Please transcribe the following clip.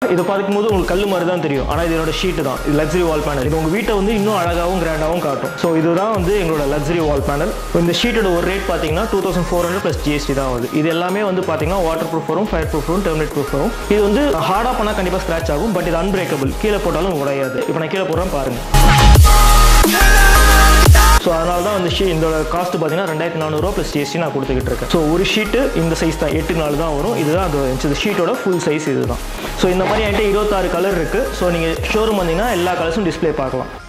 இது பார்க்கும்போது உங்களுக்கு கல் மாதிரி தான் தெரியும் ஆனால் இது என்னோட ஷீட்டு தான் இது லக்ஸரி வால் பேனல் இது உங்கள் வீட்டை வந்து இன்னும் அழகாகவும் கிராண்டாகவும் காட்டும் ஸோ இதுதான் வந்து எங்களோட லக்ஸரி வால் பேனல் இந்த ஷீட்டோட ஒரு ரேட் பார்த்தீங்கன்னா two thousand four hundred plus GST தான் வருது இது எல்லாமே வந்து பார்த்தீங்கன்னா வாட்டர் ப்ரூஃப் வரும் ஃபயர் ப்ரூஃப் வரும் டெர்மினேட் ப்ரூஃப் வரும் இது வந்து ஹார்டாக பண்ணால் கண்டிப்பாக ஸ்க்ராச் ஆகும் பட் இது அன்பிரேக்கபிள் கீழே போட்டாலும் உடையாது இப்போ நான் கீழே போடுறேன் பாருங்க ஸோ அதனால தான் வந்து ஷீ இதோட காஸ்ட் பார்த்தீங்கன்னா ரெண்டாயிரத்தி நானூறுரூவா ப்ளஸ் ஜிஎஸ்டி நான் கொடுத்துக்கிட்டு இருக்கேன் ஸோ ஒரு ஷீட்டு இந்த சைஸ் தான் எட்டு நாலு தான் வரும் இதுதான் அது இந்த ஷீட்டோட ஃபுல் சைஸ் இதுதான் ஸோ இந்த மாதிரி என்கிட்ட இருபத்தாறு கலர் இருக்குது ஸோ நீங்கள் ஷோரூம் வந்தீங்கன்னா எல்லா கலர்ஸும் டிஸ்ப்ளே பார்க்கலாம்